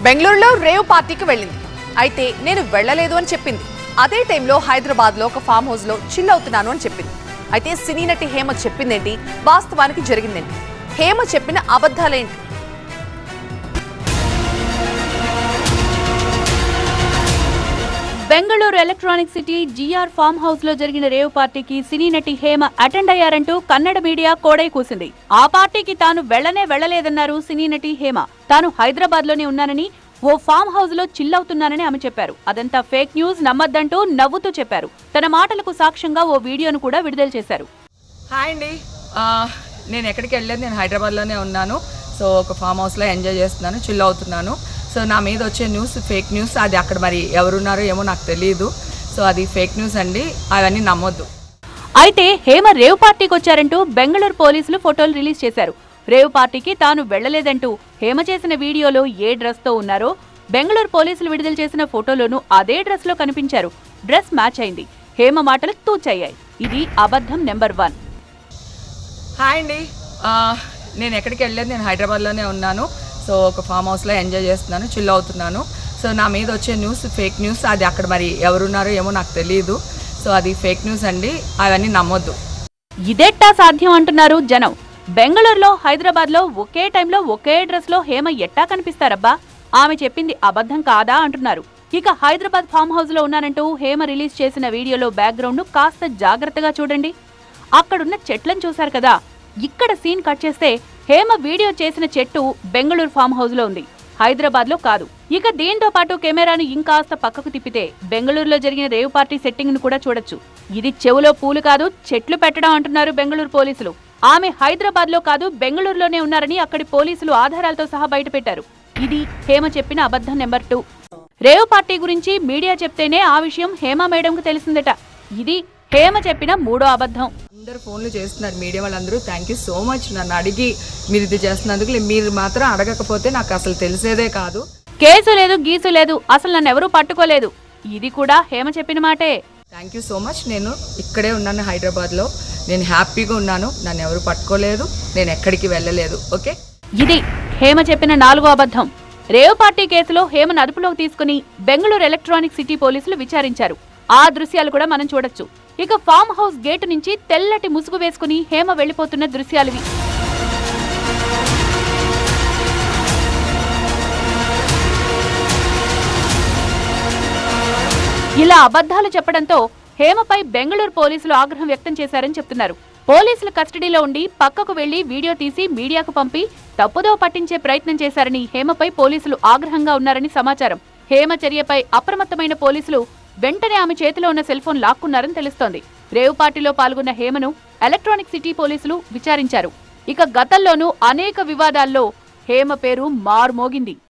బెంగళూరులో రేవ్ పార్టీకి వెళ్ళింది అయితే నేను వెళ్ళలేదు అని చెప్పింది అదే టైంలో హైదరాబాద్ లో ఒక ఫామ్ హౌస్ లో చిల్ అవుతున్నాను అని చెప్పింది అయితే సినీ నటి హేమ చెప్పిందేంటి వాస్తవానికి జరిగిందేంటి హేమ చెప్పిన అబద్ధాలేంటి Bengaluru electronic city GR farm house లో జరిగిన రేవ్ పార్టీకి సినీ నటి హేమ అటెండ్ అయ్యారంటూ కన్నడ మీడియా కోడై కూసింది ఆ పార్టీకి తాను వెళ్లనే వెళ్లలేదన్నారు సినీ నటి హేమ తాను హైదరాబాద్ లోనే ఉన్నానని ఓ ఫామ్ హౌస్ లో చిల్ అవుతున్నానని ఆమె చెప్పారు అదంతా ఫేక్ న్యూస్ నమ్మద్దంటూ నవ్వుతూ చెప్పారు తన మాటలకు సాక్ష్యంగా ఓ వీడియోను కూడా విడుదల చేశారు హాయ్ అండి ఆ, నేను ఎక్కడికి వెళ్ళలేదు నేను హైదరాబాద్లోనే ఉన్నాను సో ఒక ఫామ్ హౌస్లో ఎంజాయ్ చేస్తున్నాను చిల్ అవుతున్నాను సో నా మీద వచ్చే న్యూస్ ఫేక్ న్యూస్ అది అక్కడ మరి ఎవరున్నారో ఏమో నాకు తెలియదు సో అది ఫేక్ న్యూస్ అండి అవన్నీ నమ్మొద్దు అయితే హేమ రేవ్ పార్టీకి వచ్చారంటూ బెంగళూరు పోలీసులు ఫోటోలు రిలీజ్ చేశారు రేవ్ పార్టీకి తాను వెళ్లలేదంటూ హేమ చేసిన వీడియోలో ఏ డ్రెస్ తో ఉన్నారో బెంగళూరు పోలీసులు విడుదల చేసిన ఫోటోలోనూ అదే డ్రెస్ లో కనిపించారు డ్రెస్ మ్యాచ్ అయింది హేమ మాటలు తూచయ్యాయి ఇది అబద్ధం నెంబర్ వన్ హాయ్ అండి ఆ, నేను ఎక్కడికి వెళ్ళలేదు నేను హైదరాబాద్లోనే ఉన్నాను సో ఒక ఫామ్ హౌస్లో ఎంజాయ్ చేస్తున్నాను చిల్ అవుతున్నాను సో నా మీద వచ్చే న్యూస్ ఫేక్ న్యూస్ అది అక్కడ మరి ఎవరున్నారో ఏమో నాకు తెలియదు సో అది ఫేక్ న్యూస్ అండి అవన్నీ నమ్మొద్దు ఇదెట్టా సాధ్యం అంటున్నారు జనం బెంగళూరులో హైదరాబాద్ లో ఒకే టైంలో ఒకే డ్రెస్ లో హేమ ఎట్టా కనిపిస్తారబ్బా ఆమె చెప్పింది అబద్ధం కాదా అంటున్నారు ఇక హైదరాబాద్ ఫామ్ హౌస్ లో ఉన్నానంటూ హేమ రిలీజ్ చేసిన వీడియోలో బ్యాక్గ్రౌండ్ ను కాస్త జాగ్రత్తగా చూడండి అక్కడున్న చెట్లను చూశారు కదా ఇక్కడ సీన్ కట్ చేస్తే హేమ వీడియో చేసిన చెట్టు బెంగళూరు ఫామ్ హౌస్ లో ఉంది హైదరాబాద్ లో కాదు ఇక దీంతో పాటు కెమెరాను ఇంకాస్త పక్కకు తిప్పితే బెంగళూరులో జరిగిన రేవ్ పార్టీ సెట్టింగ్ ను కూడా చూడొచ్చు ఇది చెవులో పూలు కాదు చెట్లు పెట్టడం అంటున్నారు బెంగళూరు పోలీసులు ఆమె హైదరాబాద్ లో కాదు బెంగళూరులోనే ఉన్నారని అక్కడి పోలీసులు ఆధారాలతో సహా బయటపెట్టారు ఇది హేమ చెప్పిన అబద్ధం నెంబర్ టూ రేవ్ పార్టీ గురించి మీడియా చెప్తేనే ఆ విషయం హేమ మేడంకు తెలిసిందట ఇది హేమ చెప్పిన మూడో అబద్ధం అందరు ఫోన్లు చేస్తున్నారు మీడియా వాళ్ళందరూ థ్యాంక్ యూ సో మచ్ నన్ను అడిగి మీరు ఇది చేస్తున్నందుకు లే- మీరు మాత్రం అడగకపోతే నాకు అసలు తెలిసేదే కాదు కేసు లేదు గీసు లేదు అసలు నన్ను ఎవరూ పట్టుకోలేదు ఇది కూడా హేమ చెప్పిన మాటే థ్యాంక్ యూ సో మచ్ నేను ఇక్కడే ఉన్నాను హైదరాబాద్లో నేను హ్యాపీగా ఉన్నాను నన్ను ఎవరు పట్టుకోలేదు నేను ఎక్కడికి వెళ్ళలేదు ఓకే ఇది హేమ చెప్పిన నాలుగో అబద్ధం రేవ్ పార్టీ కేసులో హేమను అదుపులోకి తీసుకుని బెంగళూరు ఎలక్ట్రానిక్ సిటీ పోలీసులు విచారించారు ఆ దృశ్యాలు కూడా మనం చూడొచ్చు ఇక ఫామ్ హౌస్ గేటు నుంచి తెల్లటి ముసుగు వేసుకుని హేమ వెళ్లిపోతున్న దృశ్యాలివి ఇలా అబద్ధాలు చెప్పడంతో హేమపై బెంగళూరు పోలీసులు ఆగ్రహం వ్యక్తం చేశారని చెప్తున్నారు పోలీసుల కస్టడీలో ఉండి పక్కకు వెళ్లి వీడియో తీసి మీడియాకు పంపి తప్పుదో పట్టించే ప్రయత్నం చేశారని హేమపై పోలీసులు ఆగ్రహంగా ఉన్నారని సమాచారం హేమ చర్యపై అప్రమత్తమైన పోలీసులు వెంటనే ఆమె చేతిలో ఉన్న సెల్ ఫోన్ లాక్కున్నారని తెలుస్తోంది రేవ్ పార్టీలో పాల్గొన్న హేమను ఎలక్ట్రానిక్ సిటీ పోలీసులు విచారించారు ఇక గతంలోనూ అనేక వివాదాల్లో హేమ పేరు మారుమోగింది